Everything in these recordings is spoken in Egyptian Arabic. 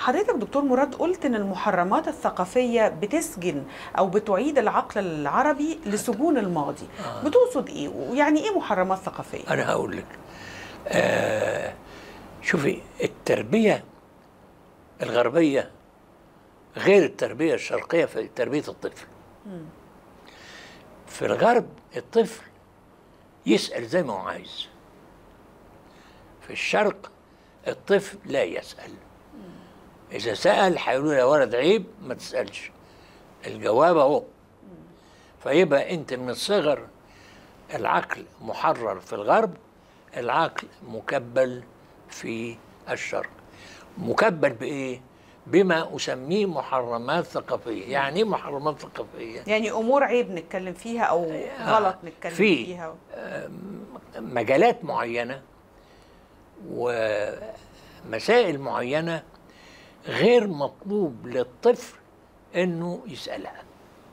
حضرتك دكتور مراد قلت ان المحرمات الثقافيه بتسجن او بتعيد العقل العربي لسجون الماضي آه. بتقصد ايه ويعني ايه محرمات ثقافيه انا هقول لك آه شوفي التربيه الغربيه غير التربيه الشرقيه في تربيه الطفل في الغرب الطفل يسال زي ما هو عايز في الشرق الطفل لا يسال اذا سال هيقولوا له يا ولد عيب ما تسالش الجواب اهو فيبقى انت من الصغر العقل محرر في الغرب العقل مكبل في الشرق مكبل بايه بما اسميه محرمات ثقافيه يعني ايه محرمات ثقافيه يعني امور عيب نتكلم فيها او غلط نتكلم في- فيها مجالات معينه ومسائل معينه غير مطلوب للطفل انه يسالها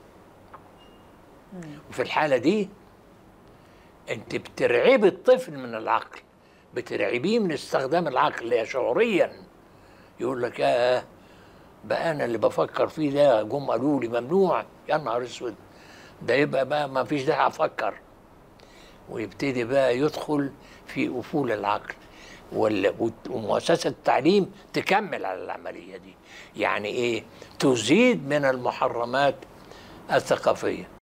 وفي الحاله دي انت بترعبي الطفل من العقل بترعبيه من استخدام العقل يا شعوريا يقول لك يا بقى انا اللي بفكر فيه ده جم قالوا لي ممنوع يا نهار اسود ده يبقى بقى ما فيش داعي افكر ويبتدي بقى يدخل في افول العقل وال- وت- ومؤسسه التعليم تكمل على العمليه دي يعني ايه تزيد من المحرمات الثقافيه